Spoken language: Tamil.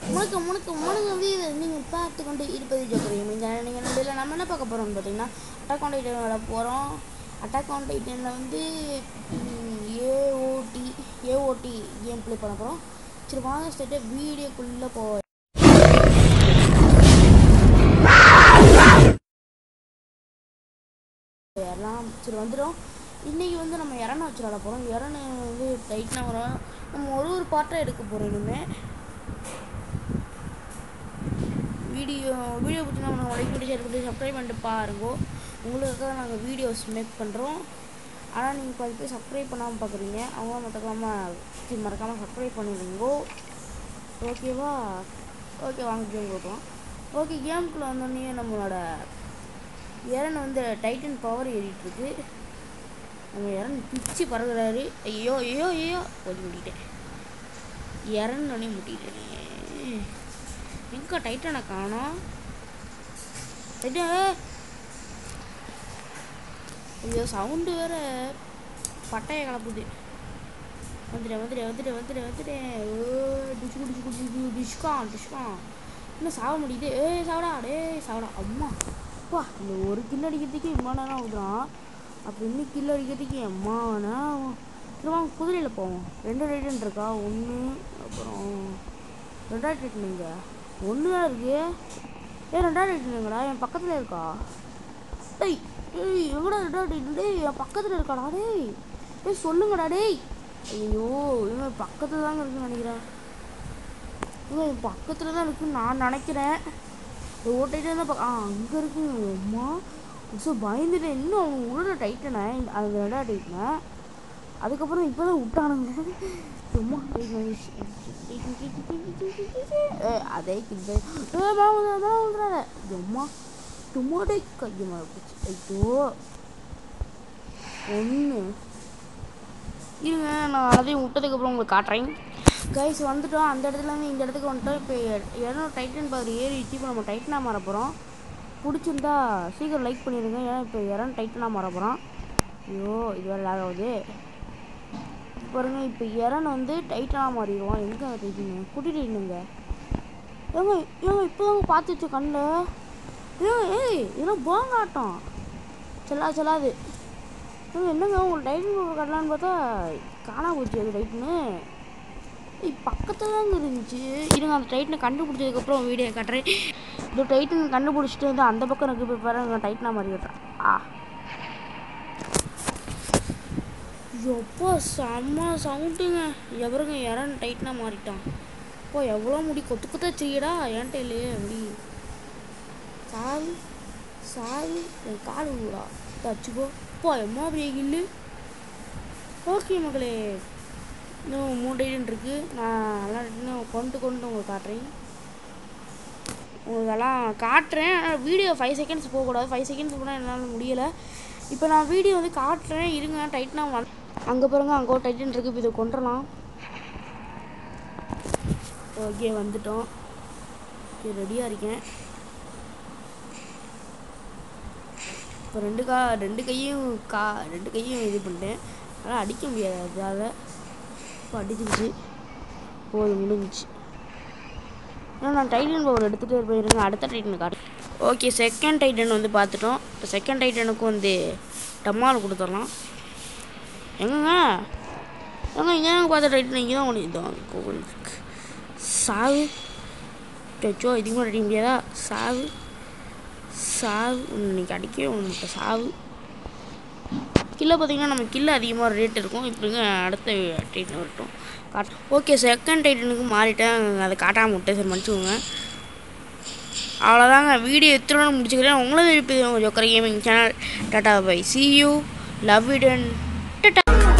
முழுக்க முழுக்க முழுக்க வீடு நீங்கள் பார்த்து கொண்டு இருப்பது ஜோக்கரையும் இந்த நீங்கள் இதில் நம்ம என்ன பார்க்க போகிறோம்னு பார்த்தீங்கன்னா அட்டாக் ஆன் டைட்டன் விட போகிறோம் அட்டாக் ஆன் டைட்டனில் வந்து ஏஓடி ஏஓடி கேம் ப்ளே பண்ண போகிறோம் சரி வாங்க ஸ்டேட்டை வீடியோக்குள்ளே போ எல்லாம் சரி வந்துடும் இன்றைக்கி வந்து நம்ம இறனை வச்சு விளாட போகிறோம் இறனை வந்து டைட்னாக வரும் நம்ம ஒரு ஒரு பாட்டாக எடுக்க போகிறோம் இனிமேல் வீடியோ வீடியோ பற்றி நம்ம லைக் பண்ணி ஷேர் பண்ணி சப்ஸ்கிரைப் பண்ணிட்டு பாருங்க உங்களுக்காக நாங்கள் வீடியோஸ் மேக் பண்ணுறோம் ஆனால் நீங்கள் பாதி பேர் சப்ஸ்கிரைப் பண்ணாமல் பார்க்குறீங்க அவங்க மறக்காமல் சரி மறக்காமல் சப்ஸ்கிரைப் பண்ணிடுங்க ஓகேவா ஓகே வாங்க கேம் கொடுக்கலாம் ஓகே கேமுக்குள்ளே வந்தோடனே நம்மளோட இரண் வந்து டைட்டன் பவர் ஏறிட்டுருக்கு நம்ம இரண் பிச்சு பறகுறாரு ஐயோ ஐயோ ஐயோ ஓடி முட்டிட்டேன் இறந்தோடனே முட்டிட்டேனே எங்கே டைட்டனை காணோம் டைட்டன் ஏய். ஐயோ சவுண்டு வேற பட்டையை கலப்புது வந்துட்டேன் வந்துட்டேன் வந்துட்டேன் வந்துட்டேன் வந்துட்டேன் ஓ டிஷ்கு டிஷ்கு டிஷ்கு டிஷ்கான் டிஷ்கான் இன்னும் சாவ முடியுது ஏய் சாவடா டேய் சாவடா அம்மா அப்பா இந்த ஒரு கில் அடிக்கிறதுக்கு இம்மா நேரம் ஆகுதுறான் அப்போ இன்னும் கில் அடிக்கிறதுக்கு எம்மா நேரம் ஆகும் சரி வாங்க குதிரையில் போவோம் ரெண்டு ரைடன் இருக்கா ஒன்று அப்புறம் ரெண்டாயிரத்தி ரைட்டனுங்க ஒன்று தான் இருக்கு ஏ ரெண்டாயிரத்தி ரைட்டனுங்கடா என் பக்கத்தில் இருக்கா டேய் ஏய் எங்கடா ரெண்டாயிரத்தி ரைட்டன் டேய் என் பக்கத்தில் இருக்காடா டேய் ஏய் சொல்லுங்கடா டேய் ஐயோ இவன் பக்கத்தில் தாங்க இருக்குன்னு நினைக்கிறேன் இவன் என் பக்கத்தில் தான் இருக்குன்னு நான் நினைக்கிறேன் ஓட்டிகிட்டே இருந்தால் பா ஆ அங்கே இருக்குங்க அம்மா ஸோ பயந்துட்டேன் இன்னும் அவங்க உள்ள டைட்டனை அது ரெண்டா டைட்டனை அதுக்கப்புறம் இப்போ தான் விட்டானுங்க சும்மா அதே கிட்ட விழுறாரு சும்மா சும்மா டே கையை மேலே பிடிச்சி ஐயோ ஒன்று இருங்க நான் அதையும் விட்டதுக்கப்புறம் உங்களுக்கு காட்டுறேன் கைஸ் வந்துட்டோம் அந்த இடத்துல இருந்து இந்த இடத்துக்கு வந்துட்டோம் இப்போ இரநூறு டைட்டன் பவர் ஏறிச்சு இப்போ நம்ம டைட்டனாக மாற போகிறோம் பிடிச்சிருந்தா சீக்கிரம் லைக் பண்ணிடுங்க ஏன்னா இப்போ இரநூறு டைட்டனாக மாற போகிறோம் ஐயோ இது வேறு லேக் ஆகுது பாருங்க இப்போ இறன் வந்து டைட்டனாக மாறிடுவோம் எங்கே டைட்டனு கூட்டிகிட்டு இருந்துங்க ஏங்க ஏங்க இப்போ தாங்க பார்த்துச்சு கண்ணில் ஏங்க ஏய் இதெல்லாம் போங்க ஆட்டம் செல்லா செல்லாது ஏங்க என்னங்க உங்களுக்கு டைட்டன் பவர் காட்டலான்னு பார்த்தா காணா போச்சு அது டைட்டனு ஏய் பக்கத்தில் தாங்க இருந்துச்சு இருங்க அந்த டைட்டனை கண்டுபிடிச்சதுக்கப்புறம் வீடியோ காட்டுறேன் இந்த டைட்டன் கண்டுபிடிச்சிட்டு வந்து அந்த பக்கம் இருக்கு போய் பாருங்க டைட்டனாக மாதிரி கட்டுறேன் ஆ எப்போ செம்ம சவுண்டுங்க எவருங்க இறன் டைட்டனாக மாறிட்டான் அப்போ எவ்வளோ முடி கொத்து கொத்தா செய்யடா ஏன்ட்ட இல்லையே முடி சாவு சாவு என் கால் விடா தச்சுக்கோ அப்போ எம்மா பெரிய கில்லு ஓகே மகளே இன்னும் மூணு டைட்டன் இருக்குது நான் எல்லாம் இன்னும் கொண்டு கொண்டு உங்களுக்கு காட்டுறேன் உங்களுக்கெல்லாம் காட்டுறேன் ஆனால் வீடியோ ஃபைவ் செகண்ட்ஸ் போகக்கூடாது ஃபைவ் செகண்ட்ஸ் போனால் என்னால் முடியலை இப்போ நான் வீடியோ வந்து காட்டுறேன் இருங்க டைட்டனாக வந்து அங்கே பாருங்க அங்கே ஒரு டைட்டன் இருக்குது இப்போ இதை கொண்டுடலாம் ஓகே வந்துட்டோம் ஓகே ரெடியாக இருக்கேன் இப்போ ரெண்டு கா ரெண்டு கையும் கா ரெண்டு கையும் இது பண்ணிட்டேன் அதனால் அடிக்க முடியாது அதால் இப்போ அடிச்சிருச்சு போதும் முடிஞ்சிச்சு ஏன்னா நான் டைட்டன் பவர் எடுத்துகிட்டே இருப்பேன் இருங்க அடுத்த டைட்டன் காட்டு ஓகே செகண்ட் டைட்டன் வந்து பார்த்துட்டோம் இப்போ செகண்ட் டைட்டனுக்கும் வந்து டம்மால் கொடுத்துடலாம் எங்கங்க எங்க இங்கே தாங்க பார்த்த டைட்டன் இங்கே தான் ஒன்று இதுதான் கோவிலுக்கு சாவு சச்சோ இதுக்கு மேலே அடிக்க முடியாதா சாவு சாவு ஒன்று இன்னைக்கு அடிக்கவே ஒன்று இப்போ சாவு கில்ல பார்த்தீங்கன்னா நம்ம கில்ல அதிகமாக ரேட் இருக்கும் இப்படிங்க அடுத்த டைட்டன் வரட்டும் காட்ட ஓகே செகண்ட் டைட்டனுக்கு மாறிட்டேன் அதை காட்டாமல் விட்டேன் சரி மன்னிச்சுக்கோங்க அவ்வளோதாங்க வீடியோ எத்தனை முடிச்சுக்கிறேன் உங்களும் இப்போ joker gaming channel tata bye see you love it and tata